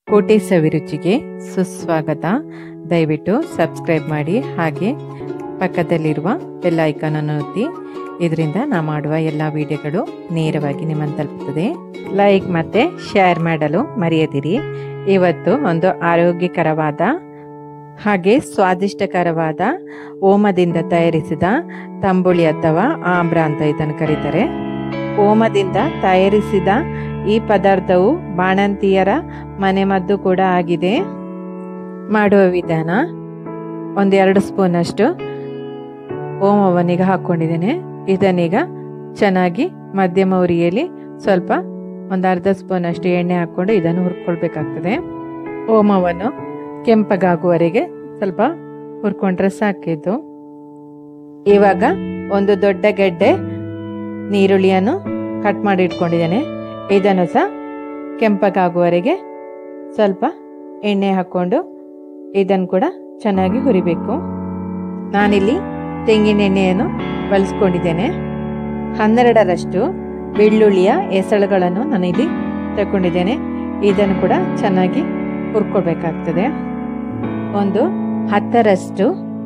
ಕೋಟೆ ಸವಿರುಚಿಗೆ ಸುಸ್ವಾಗತ ದಯವಿಟ್ಟು ಸಬ್ಸ್ಕ್ರೈಬ್ ಮಾಡಿ ಹಾಗೆ ಪಕ್ಕದಲ್ಲಿರುವ ಬೆಲ್ ಐಕಾನ್ ಅನ್ನು ಒತ್ತಿ ಇದರಿಂದ ನಾ ಮಾಡುವ ಎಲ್ಲ ವಿಡಿಯೋಗಳು ನೇರವಾಗಿ ನಿಮ್ಮನ್ನು ತಲುಪುತ್ತದೆ ಲೈಕ್ ಮತ್ತೆ ಶೇರ್ ಮಾಡಲು ಮರೆಯದಿರಿ ಇವತ್ತು ಒಂದು ಆರೋಗ್ಯಕರವಾದ ಹಾಗೆ ಸ್ವಾದಿಷ್ಟಕರವಾದ ಓಮದಿಂದ ತಯಾರಿಸಿದ ತಂಬುಳಿ ಅಥವಾ ಆಮ್ರ ಅಂತ ಇದನ್ನು ಕರೀತಾರೆ ಓಮದಿಂದ ತಯಾರಿಸಿದ ಈ ಪದಾರ್ಥವು ಬಾಣಂತಿಯರ ಮನೆಮದ್ದು ಕೂಡ ಆಗಿದೆ ಮಾಡುವ ವಿಧಾನ ಒಂದೆರಡು ಸ್ಪೂನಷ್ಟು ಓಮವನ್ನೀಗ ಹಾಕ್ಕೊಂಡಿದ್ದೇನೆ ಇದನ್ನೀಗ ಚೆನ್ನಾಗಿ ಮಧ್ಯಮ ಉರಿಯಲ್ಲಿ ಸ್ವಲ್ಪ ಒಂದು ಅರ್ಧ ಸ್ಪೂನಷ್ಟು ಎಣ್ಣೆ ಹಾಕ್ಕೊಂಡು ಇದನ್ನು ಹುರ್ಕೊಳ್ಬೇಕಾಗ್ತದೆ ಓಮವನ್ನು ಕೆಂಪಗಾಗುವವರೆಗೆ ಸ್ವಲ್ಪ ಹುರ್ಕೊಂಡ್ರೆ ಸಾಕಿದ್ದು ಇವಾಗ ಒಂದು ದೊಡ್ಡ ಗೆಡ್ಡೆ ನೀರುಳ್ಳಿಯನ್ನು ಕಟ್ ಮಾಡಿ ಇಟ್ಕೊಂಡಿದ್ದೇನೆ ಇದನ್ನು ಸಹ ಕೆಂಪಗಾಗುವವರೆಗೆ ಸ್ವಲ್ಪ ಎಣ್ಣೆ ಹಾಕ್ಕೊಂಡು ಇದನ್ನು ಕೂಡ ಚೆನ್ನಾಗಿ ಹುರಿಬೇಕು ನಾನಿಲ್ಲಿ ತೆಂಗಿನ ಎಣ್ಣೆಯನ್ನು ಬಳಸ್ಕೊಂಡಿದ್ದೇನೆ ಹನ್ನೆರಡರಷ್ಟು ಬೆಳ್ಳುಳ್ಳಿಯ ಎಸಳುಗಳನ್ನು ನಾನಿಲ್ಲಿ ತಗೊಂಡಿದ್ದೇನೆ ಇದನ್ನು ಕೂಡ ಚೆನ್ನಾಗಿ ಹುರ್ಕೊಳ್ಬೇಕಾಗ್ತದೆ ಒಂದು ಹತ್ತರಷ್ಟು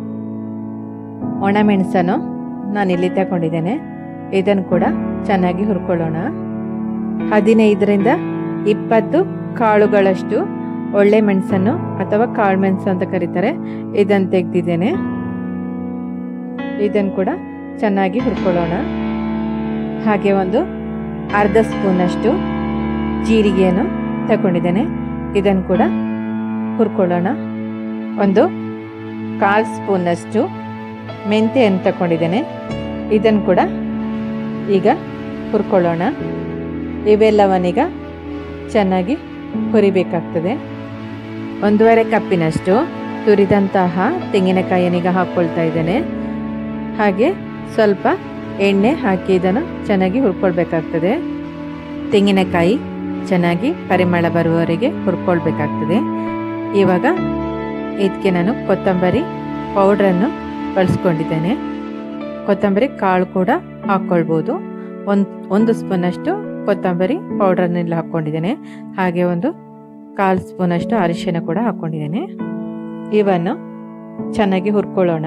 ಒಣಮೆಣಸನ್ನು ನಾನಿಲ್ಲಿ ತಗೊಂಡಿದ್ದೇನೆ ಇದನ್ನು ಕೂಡ ಚೆನ್ನಾಗಿ ಹುರ್ಕೊಳ್ಳೋಣ ಹದಿನೈದರಿಂದ ಇಪ್ಪತ್ತು ಕಾಳುಗಳಷ್ಟು ಒಳ್ಳೆ ಮೆಣಸನ್ನು ಅಥವಾ ಕಾಳು ಮೆಣಸು ಅಂತ ಕರೀತಾರೆ ಇದನ್ನು ತೆಗೆದಿದ್ದೇನೆ ಇದನ್ನು ಕೂಡ ಚೆನ್ನಾಗಿ ಹುರ್ಕೊಳ್ಳೋಣ ಹಾಗೆ ಒಂದು ಅರ್ಧ ಸ್ಪೂನಷ್ಟು ಜೀರಿಗೆಯನ್ನು ತಗೊಂಡಿದ್ದೇನೆ ಇದನ್ನು ಕೂಡ ಹುರ್ಕೊಳ್ಳೋಣ ಒಂದು ಕಾಲು ಸ್ಪೂನಷ್ಟು ಮೆಂತೆಯನ್ನು ತಗೊಂಡಿದ್ದೇನೆ ಇದನ್ನು ಕೂಡ ಈಗ ಹುರ್ಕೊಳ್ಳೋಣ ಇವೆಲ್ಲವನ್ನೀಗ ಚೆನ್ನಾಗಿ ಹುರಿಬೇಕಾಗ್ತದೆ ಒಂದೂವರೆ ಕಪ್ಪಿನಷ್ಟು ತುರಿದಂತಹ ತೆಂಗಿನಕಾಯಿಯನ್ನೀಗ ಹಾಕ್ಕೊಳ್ತಾ ಇದ್ದೇನೆ ಹಾಗೆ ಸ್ವಲ್ಪ ಎಣ್ಣೆ ಹಾಕಿ ಇದನ್ನು ಚೆನ್ನಾಗಿ ಹುರ್ಕೊಳ್ಬೇಕಾಗ್ತದೆ ತೆಂಗಿನಕಾಯಿ ಚೆನ್ನಾಗಿ ಪರಿಮಳ ಬರುವವರೆಗೆ ಹುರ್ಕೊಳ್ಬೇಕಾಗ್ತದೆ ಇವಾಗ ಇದಕ್ಕೆ ನಾನು ಕೊತ್ತಂಬರಿ ಪೌಡ್ರನ್ನು ಬಳಸ್ಕೊಂಡಿದ್ದೇನೆ ಕೊತ್ತಂಬರಿ ಕಾಳು ಕೂಡ ಹಾಕ್ಕೊಳ್ಬೋದು ಒಂದು ಒಂದು ಸ್ಪೂನಷ್ಟು ಕೊತ್ತಂಬರಿ ಪೌಡ್ರನ್ನೆಲ್ಲ ಹಾಕ್ಕೊಂಡಿದ್ದೇನೆ ಹಾಗೆ ಒಂದು ಕಾಲು ಸ್ಪೂನಷ್ಟು ಅರಿಶಿನ ಕೂಡ ಹಾಕ್ಕೊಂಡಿದ್ದೇನೆ ಇವನ್ನು ಚೆನ್ನಾಗಿ ಹುರ್ಕೊಳ್ಳೋಣ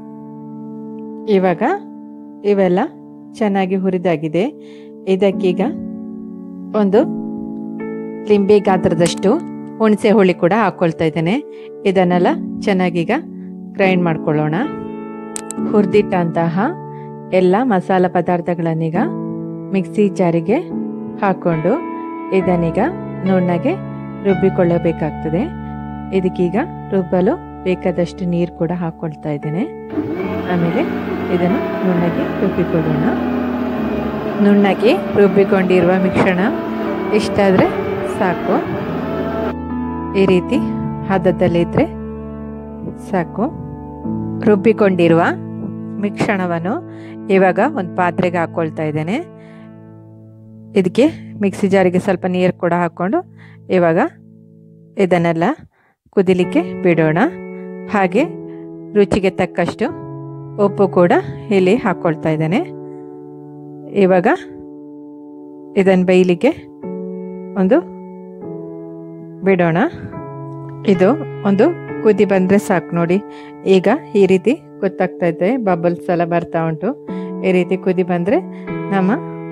ಇವಾಗ ಇವೆಲ್ಲ ಚೆನ್ನಾಗಿ ಹುರಿದಾಗಿದೆ ಇದಕ್ಕೀಗ ಒಂದು ಲಿಂಬೆ ಗಾತ್ರದಷ್ಟು ಹುಣಸೆ ಹುಳಿ ಕೂಡ ಹಾಕ್ಕೊಳ್ತಾ ಇದ್ದೇನೆ ಇದನ್ನೆಲ್ಲ ಚೆನ್ನಾಗೀಗ ಗ್ರೈಂಡ್ ಮಾಡ್ಕೊಳ್ಳೋಣ ಹುರಿದಿಟ್ಟಂತಹ ಎಲ್ಲ ಮಸಾಲ ಪದಾರ್ಥಗಳನ್ನೀಗ ಮಿಕ್ಸಿ ಜಾರಿಗೆ ಹಾಕ್ಕೊಂಡು ಇದನ್ನೀಗ ನುಣ್ಣಗೆ ರುಬ್ಬಿಕೊಳ್ಳಬೇಕಾಗ್ತದೆ ಇದಕ್ಕೀಗ ರುಬ್ಬಲು ಬೇಕಾದಷ್ಟು ನೀರು ಕೂಡ ಹಾಕ್ಕೊಳ್ತಾ ಇದ್ದೇನೆ ಆಮೇಲೆ ಇದನ್ನು ನುಣ್ಣಗೆ ರುಬ್ಬಿಕೊಳ್ಳೋಣ ನುಣ್ಣಗೆ ರುಬ್ಬಿಕೊಂಡಿರುವ ಮಿಶ್ರಣ ಇಷ್ಟಾದರೆ ಸಾಕು ಈ ರೀತಿ ಹದದಲ್ಲಿದ್ದರೆ ಸಾಕು ರುಬ್ಬಿಕೊಂಡಿರುವ ಮಿಶ್ರಣವನ್ನು ಇವಾಗ ಒಂದು ಪಾತ್ರೆಗೆ ಹಾಕ್ಕೊಳ್ತಾ ಇದ್ದೇನೆ ಇದಕ್ಕೆ ಮಿಕ್ಸಿ ಜಾರಿಗೆ ಸ್ವಲ್ಪ ನೀರು ಕೂಡ ಹಾಕ್ಕೊಂಡು ಇವಾಗ ಇದನ್ನೆಲ್ಲ ಕುದಿಲಿಕ್ಕೆ ಬಿಡೋಣ ಹಾಗೆ ರುಚಿಗೆ ತಕ್ಕಷ್ಟು ಉಪ್ಪು ಕೂಡ ಇಲ್ಲಿ ಹಾಕ್ಕೊಳ್ತಾ ಇದ್ದೇನೆ ಇವಾಗ ಇದನ್ನು ಬೇಯಲಿಕ್ಕೆ ಒಂದು ಬಿಡೋಣ ಇದು ಒಂದು ಕುದಿ ಬಂದರೆ ಸಾಕು ನೋಡಿ ಈಗ ಈ ರೀತಿ ಗೊತ್ತಾಗ್ತಾ ಇದೆ ಬಬಲ್ಸ್ ಎಲ್ಲ ಬರ್ತಾ ಉಂಟು ಈ ರೀತಿ ಕುದಿ ಬಂದರೆ ನಮ್ಮ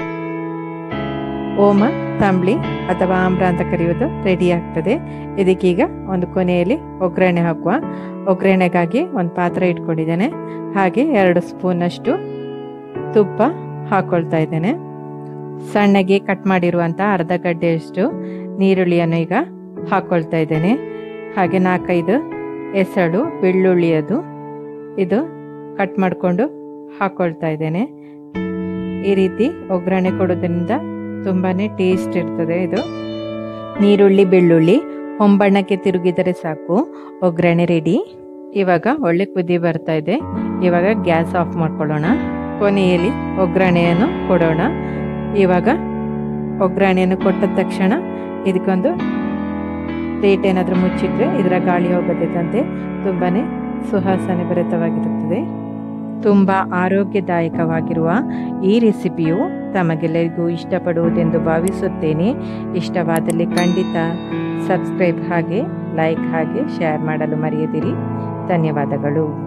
ಓಮ ತಂಬ್ಳಿ ಅಥವಾ ಆಮ್ರ ಅಂತ ಕರೆಯುವುದು ರೆಡಿ ಆಗ್ತದೆ ಇದಕ್ಕೀಗ ಒಂದು ಕೊನೆಯಲ್ಲಿ ಒಗ್ಗರಣೆ ಹಾಕುವ ಒಗ್ಗರಣೆಗಾಗಿ ಒಂದು ಪಾತ್ರೆ ಇಟ್ಕೊಂಡಿದ್ದೇನೆ ಹಾಗೆ ಎರಡು ಸ್ಪೂನಷ್ಟು ತುಪ್ಪ ಹಾಕ್ಕೊಳ್ತಾ ಇದ್ದೇನೆ ಸಣ್ಣಗೆ ಕಟ್ ಮಾಡಿರುವಂಥ ಅರ್ಧ ಗಡ್ಡೆಯಷ್ಟು ನೀರುಳ್ಳಿಯನ್ನು ಈಗ ಹಾಕ್ಕೊಳ್ತಾ ಇದ್ದೇನೆ ಹಾಗೆ ನಾಲ್ಕೈದು ಎಸಳು ಬೆಳ್ಳುಳ್ಳಿಯದು ಇದು ಕಟ್ ಮಾಡಿಕೊಂಡು ಹಾಕ್ಕೊಳ್ತಾ ಇದ್ದೇನೆ ಈ ರೀತಿ ಒಗ್ಗರಣೆ ಕೊಡೋದ್ರಿಂದ ತುಂಬಾ ಟೇಸ್ಟ್ ಇರ್ತದೆ ಇದು ನೀರುಳ್ಳಿ ಬೆಳ್ಳುಳ್ಳಿ ಹೊಂಬಣ್ಣಕ್ಕೆ ತಿರುಗಿದರೆ ಸಾಕು ಒಗ್ಗರಣೆ ರೆಡಿ ಇವಾಗ ಒಳ್ಳೆ ಕುದಿ ಬರ್ತಾ ಇದೆ ಇವಾಗ ಗ್ಯಾಸ್ ಆಫ್ ಮಾಡ್ಕೊಳ್ಳೋಣ ಕೊನೆಯಲ್ಲಿ ಒಗ್ಗರಣೆಯನ್ನು ಕೊಡೋಣ ಇವಾಗ ಒಗ್ಗರಣೆಯನ್ನು ಕೊಟ್ಟ ತಕ್ಷಣ ಇದಕ್ಕೊಂದು ಪ್ಲೇಟ್ ಏನಾದರೂ ಮುಚ್ಚಿಟ್ರೆ ಇದರ ಗಾಳಿ ಹೋಗದಿದ್ದಂತೆ ತುಂಬಾ ಸುವಾಸನೆ ಭರಿತವಾಗಿರುತ್ತದೆ ತುಂಬ ಆರೋಗ್ಯದಾಯಕವಾಗಿರುವ ಈ ರೆಸಿಪಿಯು ತಮಗೆಲ್ಲರಿಗೂ ಇಷ್ಟಪಡುವುದೆಂದು ಭಾವಿಸುತ್ತೇನೆ ಇಷ್ಟವಾದಲ್ಲಿ ಖಂಡಿತ ಸಬ್ಸ್ಕ್ರೈಬ್ ಹಾಗೆ ಲೈಕ್ ಹಾಗೆ ಶೇರ್ ಮಾಡಲು ಮರೆಯದಿರಿ ಧನ್ಯವಾದಗಳು